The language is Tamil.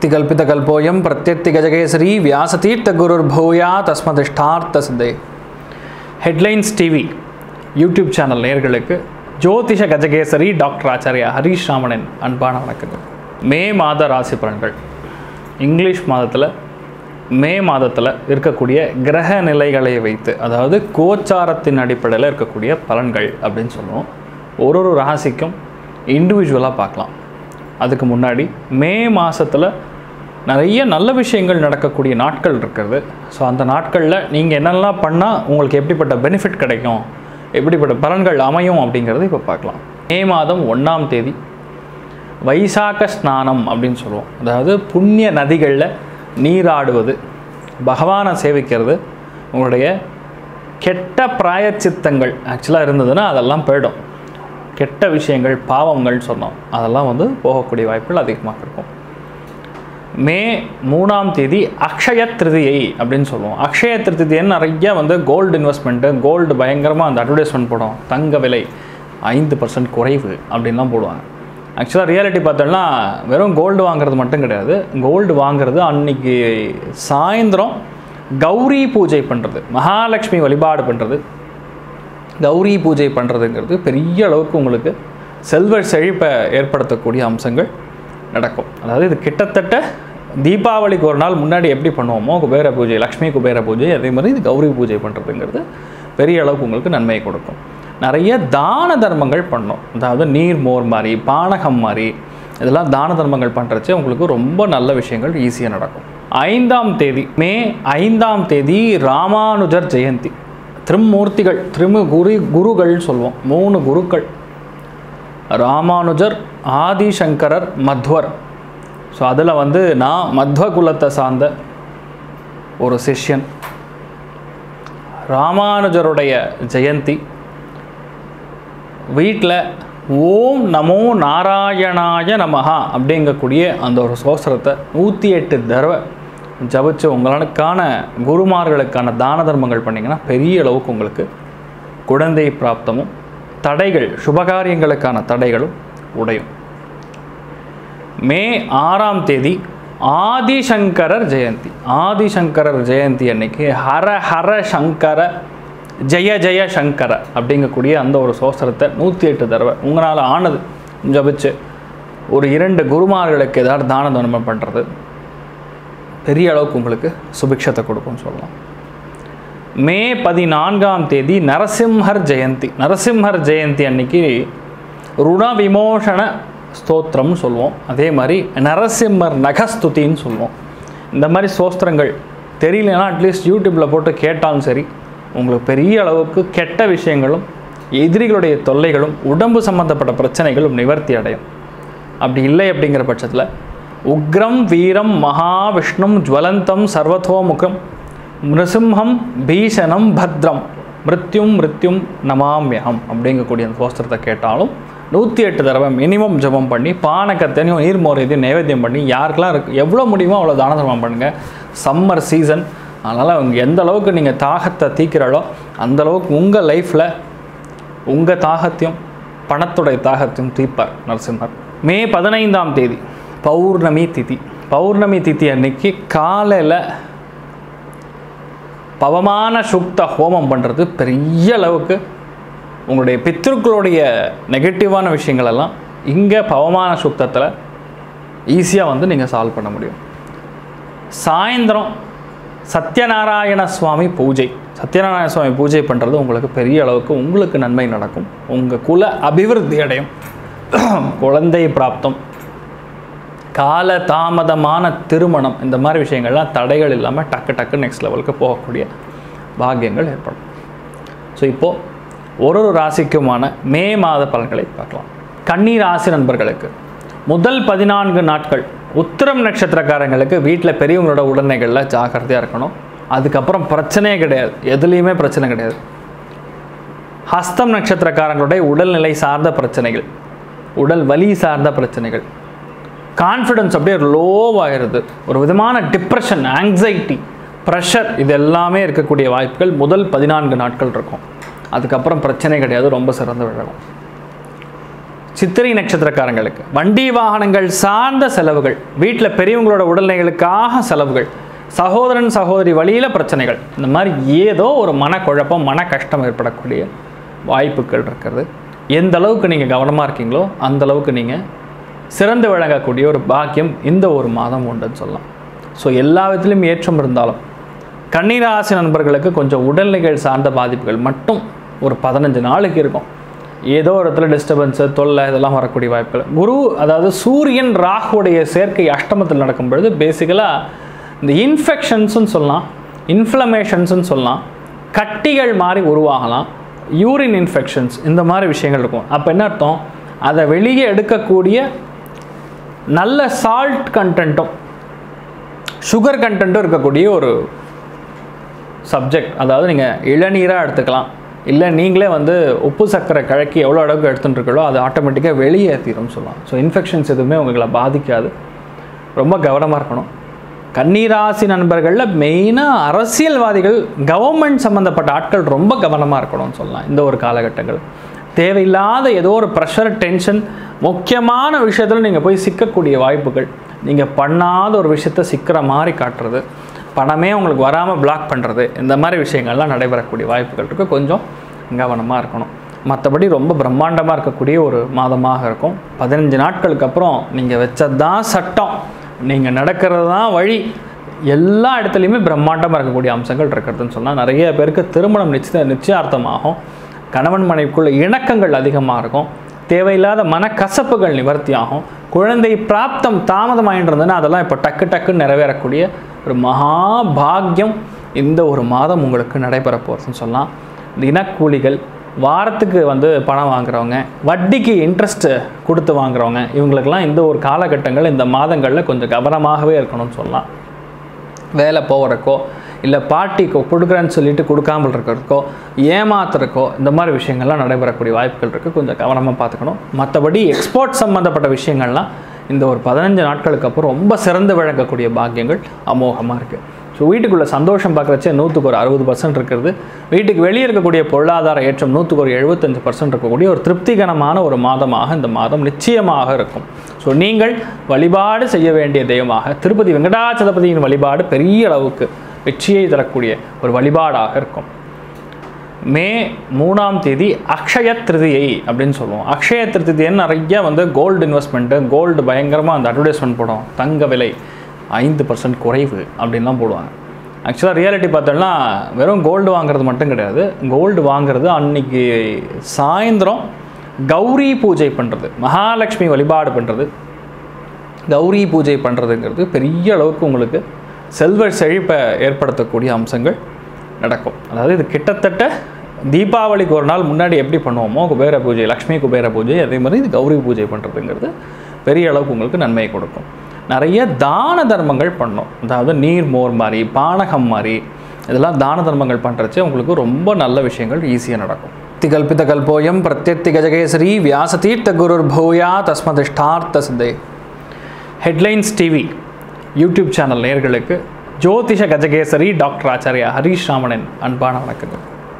திகல்பிதகல்போயம் பிரத்யர்த்தி கஜகேசரி வியாசதீர்த்த குருர்பூயா தஸ்மதிஷ்டார்த்த சித்தை ஹெட்லைன்ஸ் டிவி யூடியூப் சேனல் நேயர்களுக்கு ஜோதிஷ கஜகேசரி டாக்டர் ஆச்சாரியா ஹரீஷ் ராமனின் அன்பான வணக்கங்கள் மே மாத ராசி பலன்கள் இங்கிலீஷ் மாதத்தில் மே மாதத்தில் இருக்கக்கூடிய கிரக நிலைகளை வைத்து அதாவது கோச்சாரத்தின் அடிப்படையில் இருக்கக்கூடிய பலன்கள் அப்படின்னு சொல்லுவோம் ஒரு ஒரு ராசிக்கும் இண்டிவிஜுவலாக பார்க்கலாம் அதுக்கு முன்னாடி மே மாதத்தில் நிறைய நல்ல விஷயங்கள் நடக்கக்கூடிய நாட்கள் இருக்கிறது ஸோ அந்த நாட்களில் நீங்கள் என்னெல்லாம் பண்ணால் உங்களுக்கு எப்படிப்பட்ட பெனிஃபிட் கிடைக்கும் எப்படிப்பட்ட பலன்கள் அமையும் அப்படிங்கிறது இப்போ பார்க்கலாம் மே மாதம் ஒன்றாம் தேதி வைசாக்க ஸ்நானம் அப்படின்னு சொல்லுவோம் அதாவது புண்ணிய நதிகளில் நீராடுவது பகவானை சேவிக்கிறது உங்களுடைய கெட்ட பிராயச்சித்தங்கள் ஆக்சுவலாக இருந்ததுன்னா அதெல்லாம் போயிடும் கெட்ட விஷயங்கள் பாவங்கள் சொன்னோம் அதெல்லாம் வந்து போகக்கூடிய வாய்ப்புகள் அதிகமாக இருக்கும் மே மூணாம் தேதி அக்ஷய திருதியை அப்படின்னு சொல்லுவோம் அக்ஷய திருதியன்னு நிறைய வந்து கோல்டு இன்வெஸ்ட்மெண்ட்டு கோல்டு பயங்கரமாக அந்த அட்வர்டைஸ்மெண்ட் போடும் தங்க விலை ஐந்து பர்சன்ட் குறைவு அப்படின்லாம் போடுவாங்க ஆக்சுவலாக ரியாலிட்டி பார்த்தோம்னா வெறும் கோல்டு வாங்குறது மட்டும் கிடையாது கோல்டு வாங்குறது அன்னைக்கு சாயந்தரம் கௌரி பூஜை பண்ணுறது மகாலட்சுமி வழிபாடு பண்ணுறது கௌரி பூஜை பண்ணுறதுங்கிறது பெரிய அளவுக்கு உங்களுக்கு செல்வ செழிப்பை ஏற்படுத்தக்கூடிய அம்சங்கள் நடக்கும் அதாவது இது கிட்டத்தட்ட தீபாவளிக்கு ஒரு நாள் முன்னாடி எப்படி பண்ணுவோமோ குபேர பூஜை லக்ஷ்மி குபேர பூஜை அதே மாதிரி இது கௌரி பூஜை பண்ணுறதுங்கிறது பெரிய அளவுக்கு உங்களுக்கு நன்மையை கொடுக்கும் நிறைய தான தர்மங்கள் பண்ணோம் அதாவது நீர் மோர் மாதிரி பானகம் மாதிரி இதெல்லாம் தான தர்மங்கள் பண்ணுறச்சு உங்களுக்கு ரொம்ப நல்ல விஷயங்கள் ஈஸியாக நடக்கும் ஐந்தாம் தேதி மே ஐந்தாம் தேதி ராமானுஜர் ஜெயந்தி திருமூர்த்திகள் திருமு குரு குருகள் சொல்லுவோம் மூணு குருக்கள் ராமானுஜர் ஆதிசங்கரர் மத்வர் ஸோ அதில் வந்து நான் மத்வ குலத்தை சார்ந்த ஒரு சிஷ்யன் ராமானுஜருடைய ஜெயந்தி வீட்டில் ஓம் நமோ நாராயணாய நமஹா அப்படிங்கக்கூடிய அந்த ஒரு சோஸ்திரத்தை நூற்றி எட்டு தடவை ஜபிச்சு உங்களுக்கான குருமார்களுக்கான தான தர்மங்கள் பண்ணிங்கன்னா பெரிய அளவுக்கு உங்களுக்கு குழந்தை பிராப்தமும் தடைகள் சுபகாரியங்களுக்கான தடைகளும் உடையும் மே ஆறாம் தேதி ஆதிசங்கரர் ஜெயந்தி ஆதிசங்கரர் ஜெயந்தி அன்னைக்கு ஹர ஹர சங்கர ஜெய ஜெய சங்கர அப்படிங்கக்கூடிய அந்த ஒரு சோஸ்திரத்தை நூற்றி எட்டு தடவை உங்களால் ஆனது ஜபிச்சு ஒரு இரண்டு குருமார்களுக்கு ஏதாவது தான தர்மம் பண்ணுறது பெரிய அளவுக்கு உங்களுக்கு சுபிக்ஷத்தை கொடுக்கும்னு சொல்லலாம் மே பதினான்காம் தேதி நரசிம்ஹர் ஜெயந்தி நரசிம்ஹர் ஜெயந்தி அன்னைக்கு ருண விமோசன ஸ்தோத்திரம்னு சொல்லுவோம் அதே மாதிரி நரசிம்மர் நகஸ்துதின்னு சொல்லுவோம் இந்த மாதிரி ஸ்தோத்திரங்கள் தெரியலனா அட்லீஸ்ட் யூடியூப்பில் போட்டு கேட்டாலும் சரி உங்களுக்கு பெரிய அளவுக்கு கெட்ட விஷயங்களும் எதிரிகளுடைய தொல்லைகளும் உடம்பு சம்மந்தப்பட்ட பிரச்சனைகளும் நிவர்த்தி அடையும் அப்படி இல்லை அப்படிங்கிற பட்சத்தில் உக்ரம் வீரம் மகாவிஷ்ணும் ஜுவலந்தம் சர்வதோமுகம் மிருசிம்ஹம் பீஷணம் பத்ரம் மிருத்யும் மிருத்யும் நமாமியம் அப்படிங்கக்கூடிய அந்த சோஸ்திரத்தை கேட்டாலும் நூற்றி எட்டு தடவை மினிமம் ஜபம் பண்ணி பானக்கத்தனையும் நீர்மோர் இதையும் நைவேத்தியம் பண்ணி யாருக்கெல்லாம் இருக்கு எவ்வளோ முடியுமோ அவ்வளோ தான தர்மம் பண்ணுங்கள் சம்மர் சீசன் அதனால் அவங்க எந்த அளவுக்கு நீங்கள் தாகத்தை தீக்கிறாளோ அந்த அளவுக்கு உங்கள் லைஃப்பில் உங்கள் தாகத்தையும் பணத்துடைய தாகத்தையும் தீர்ப்பார் நரசிம்மர் மே பதினைந்தாம் தேதி பௌர்ணமி திதி பௌர்ணமி திதி அன்னைக்கு காலையில் பவமான சுக்த ஹோமம் பண்ணுறது பெரிய அளவுக்கு உங்களுடைய பித்திருக்களுடைய நெகட்டிவான விஷயங்கள் எல்லாம் இங்கே பவமான சுத்தத்தில் ஈஸியாக வந்து நீங்கள் சால்வ் பண்ண முடியும் சாயந்தரம் சத்யநாராயண சுவாமி பூஜை சத்யநாராயண சுவாமி பூஜை பண்ணுறது உங்களுக்கு பெரிய அளவுக்கு உங்களுக்கு நன்மை நடக்கும் உங்கள் குல அபிவிருத்தி அடையும் குழந்தை பிராப்தம் கால தாமதமான திருமணம் இந்த மாதிரி விஷயங்கள்லாம் தடைகள் இல்லாமல் டக்கு டக்கு நெக்ஸ்ட் லெவலுக்கு போகக்கூடிய பாக்கியங்கள் ஏற்படும் ஸோ இப்போது ஒரு ஒரு ராசிக்குமான மே மாத பலன்களை பார்க்கலாம் கன்னி ராசி நண்பர்களுக்கு முதல் பதினான்கு நாட்கள் உத்திரம் நட்சத்திரக்காரங்களுக்கு வீட்டில் பெரியவங்களோட உடல்நிலைகளில் ஜாக்கிரதையாக இருக்கணும் அதுக்கப்புறம் பிரச்சனையே கிடையாது எதுலேயுமே பிரச்சனை கிடையாது ஹஸ்தம் நட்சத்திரக்காரங்களுடைய உடல்நிலை சார்ந்த பிரச்சனைகள் உடல் வலி சார்ந்த பிரச்சனைகள் கான்ஃபிடன்ஸ் அப்படியே லோவாகிடுது ஒரு விதமான டிப்ரெஷன் ஆங்ஸைட்டி ப்ரெஷர் இது எல்லாமே இருக்கக்கூடிய வாய்ப்புகள் முதல் பதினான்கு நாட்கள் இருக்கும் அதுக்கப்புறம் பிரச்சனை கிடையாது ரொம்ப சிறந்து விழகும் சித்திரை நட்சத்திரக்காரங்களுக்கு வண்டி வாகனங்கள் சார்ந்த செலவுகள் வீட்டில் பெரியவங்களோட உடல்நிலைகளுக்காக செலவுகள் சகோதரன் சகோதரி வழியில் பிரச்சனைகள் இந்த மாதிரி ஏதோ ஒரு மனக்குழப்பம் மன கஷ்டம் ஏற்படக்கூடிய வாய்ப்புகள் இருக்கிறது எந்த அளவுக்கு நீங்கள் கவனமாக இருக்கீங்களோ அந்த அளவுக்கு நீங்கள் சிறந்து விளங்கக்கூடிய ஒரு பாக்கியம் இந்த ஒரு மாதம் உண்டுன்னு சொல்லலாம் ஸோ எல்லா விதத்திலும் ஏற்றம் இருந்தாலும் கன்னிராசி நண்பர்களுக்கு கொஞ்சம் உடல்நிலைகள் சார்ந்த பாதிப்புகள் மட்டும் ஒரு பதினஞ்சு நாளுக்கு இருக்கும் ஏதோ ஒரு இடத்துல டிஸ்டர்பன்ஸு தொல்லை இதெல்லாம் வரக்கூடிய வாய்ப்புகள் குரு அதாவது சூரியன் ராகுடைய சேர்க்கை அஷ்டமத்தில் நடக்கும் பொழுது பேசிக்கலாக இந்த இன்ஃபெக்ஷன்ஸ்னு சொல்லலாம் இன்ஃப்ளமேஷன்ஸ்னு சொல்லலாம் கட்டிகள் மாதிரி உருவாகலாம் யூரின் இன்ஃபெக்ஷன்ஸ் இந்த மாதிரி விஷயங்கள் இருக்கும் அப்போ என்ன அர்த்தம் அதை வெளியே எடுக்கக்கூடிய நல்ல சால்ட் கண்டென்ட்டும் சுகர் கண்டென்ட்டும் இருக்கக்கூடிய ஒரு சப்ஜெக்ட் அதாவது நீங்கள் இளநீராக எடுத்துக்கலாம் இல்லை நீங்களே வந்து உப்பு சர்க்கரை கழக்கி எவ்வளோ அளவுக்கு எடுத்துட்டு இருக்கீங்களோ அது ஆட்டோமேட்டிக்காக வெளியேற்றிடும் சொல்லலாம் ஸோ இன்ஃபெக்ஷன்ஸ் எதுவுமே உங்களை பாதிக்காது ரொம்ப கவனமாக இருக்கணும் கன்னிராசி நண்பர்களில் மெயினாக அரசியல்வாதிகள் கவர்மெண்ட் சம்மந்தப்பட்ட ஆட்கள் ரொம்ப கவனமாக இருக்கணும்னு சொல்லலாம் இந்த ஒரு காலகட்டங்கள் தேவையில்லாத ஏதோ ஒரு ப்ரெஷர் டென்ஷன் முக்கியமான விஷயத்தில் நீங்கள் போய் சிக்கக்கூடிய வாய்ப்புகள் நீங்கள் பண்ணாத ஒரு விஷயத்த சிக்கிற மாதிரி காட்டுறது பணமே உங்களுக்கு வராமல் பிளாக் பண்ணுறது இந்த மாதிரி விஷயங்கள்லாம் நடைபெறக்கூடிய வாய்ப்புகள் இருக்குது கொஞ்சம் கவனமாக இருக்கணும் மற்றபடி ரொம்ப பிரம்மாண்டமாக இருக்கக்கூடிய ஒரு மாதமாக இருக்கும் பதினஞ்சு நாட்களுக்கு அப்புறம் நீங்கள் வச்சது தான் சட்டம் நீங்கள் நடக்கிறது தான் வழி எல்லா இடத்துலையுமே பிரம்மாண்டமாக இருக்கக்கூடிய அம்சங்கள் இருக்கிறதுன்னு சொன்னால் நிறைய பேருக்கு திருமணம் நிச்சய நிச்சயார்த்தமாகும் கணவன் மனைவிக்குள்ள இணக்கங்கள் அதிகமாக இருக்கும் தேவையில்லாத மனக்கசப்புகள் நிவர்த்தி ஆகும் குழந்தை பிராப்தம் தாமதமாயிட்டு இருந்ததுன்னா அதெல்லாம் இப்போ டக்கு டக்குன்னு நிறைவேறக்கூடிய ஒரு மகா பாக்கியம் இந்த ஒரு மாதம் உங்களுக்கு நடைபெற போகிறதுன்னு சொல்லலாம் தினக்கூலிகள் வாரத்துக்கு வந்து பணம் வாங்குறவங்க வட்டிக்கு இன்ட்ரெஸ்ட்டு கொடுத்து வாங்குறவங்க இவங்களுக்கெல்லாம் இந்த ஒரு காலகட்டங்கள் இந்த மாதங்களில் கொஞ்சம் கவனமாகவே இருக்கணும்னு சொல்லலாம் வேலை போகிறக்கோ இல்லை பார்ட்டிக்கோ கொடுக்குறேன்னு சொல்லிட்டு கொடுக்காமல் இருக்கிறதுக்கோ ஏமாத்துறக்கோ இந்த மாதிரி விஷயங்கள்லாம் நடைபெறக்கூடிய வாய்ப்புகள் இருக்குது கொஞ்சம் கவனமாக பார்த்துக்கணும் மற்றபடி எக்ஸ்போர்ட் சம்மந்தப்பட்ட விஷயங்கள்லாம் இந்த ஒரு பதினஞ்சு நாட்களுக்கு அப்புறம் ரொம்ப சிறந்து விளங்கக்கூடிய பாக்கியங்கள் அமோகமாக இருக்குது ஸோ வீட்டுக்குள்ளே சந்தோஷம் பார்க்குறச்சே நூற்றுக்கு ஒரு அறுபது பர்சன்ட் இருக்கிறது வீட்டுக்கு வெளியே இருக்கக்கூடிய பொருளாதார ஏற்றம் நூற்றுக்கு ஒரு எழுபத்தஞ்சு பர்சன்ட் இருக்கக்கூடிய ஒரு திருப்திகரமான ஒரு மாதமாக இந்த மாதம் நிச்சயமாக இருக்கும் ஸோ நீங்கள் வழிபாடு செய்ய வேண்டிய தெய்வமாக திருப்பதி வெங்கடாச்சலபதியின் வழிபாடு பெரிய அளவுக்கு வெற்றியை தரக்கூடிய ஒரு வழிபாடாக இருக்கும் மே மூணாம் தேதி அக்ஷய திருதியை அப்படின்னு சொல்லுவோம் அக்ஷய திருதியன்னு நிறைய வந்து கோல்டு இன்வெஸ்ட்மெண்ட்டு கோல்டு பயங்கரமாக அந்த அட்வர்டைஸ்மெண்ட் போடும் தங்க விலை ஐந்து பர்சன்ட் குறைவு அப்படின்லாம் போடுவாங்க ஆக்சுவலாக ரியாலிட்டி பார்த்தோம்னா வெறும் கோல்டு வாங்குறது மட்டும் கிடையாது கோல்டு வாங்குறது அன்னைக்கு சாயந்தரம் கௌரி பூஜை பண்ணுறது மகாலட்சுமி வழிபாடு பண்ணுறது கௌரி பூஜை பண்ணுறதுங்கிறது பெரிய அளவுக்கு உங்களுக்கு செல்வ செழிப்பை ஏற்படுத்தக்கூடிய அம்சங்கள் நடக்கும் அதாவது இது கிட்டத்தட்ட தீபாவளிக்கு ஒரு நாள் முன்னாடி எப்படி பண்ணுவோமோ குபேர பூஜை லக்ஷ்மி குபேர பூஜை அதே மாதிரி இது கௌரி பூஜை பண்ணுறதுங்கிறது பெரிய அளவுக்கு உங்களுக்கு நன்மையை கொடுக்கும் நிறைய தான தர்மங்கள் பண்ணோம் அதாவது நீர் மோர் மாதிரி பானகம் மாதிரி இதெல்லாம் தான தர்மங்கள் பண்ணுறச்சு உங்களுக்கு ரொம்ப நல்ல விஷயங்கள் ஈஸியாக நடக்கும் திகல்பித கல்போயம் பிரத்யர்த்தி கஜகேசரி வியாசதீர்த்த குருர் பூயா தஸ்மதிஷ்டார்த்த சித்தை ஹெட்லைன்ஸ் டிவி யூடியூப் சேனல் நேயர்களுக்கு ஜோதிஷ கஜகேசரி டாக்டர் ஆச்சாரியா ஹரீஷ் ராமனின் அன்பான வணக்கங்கள்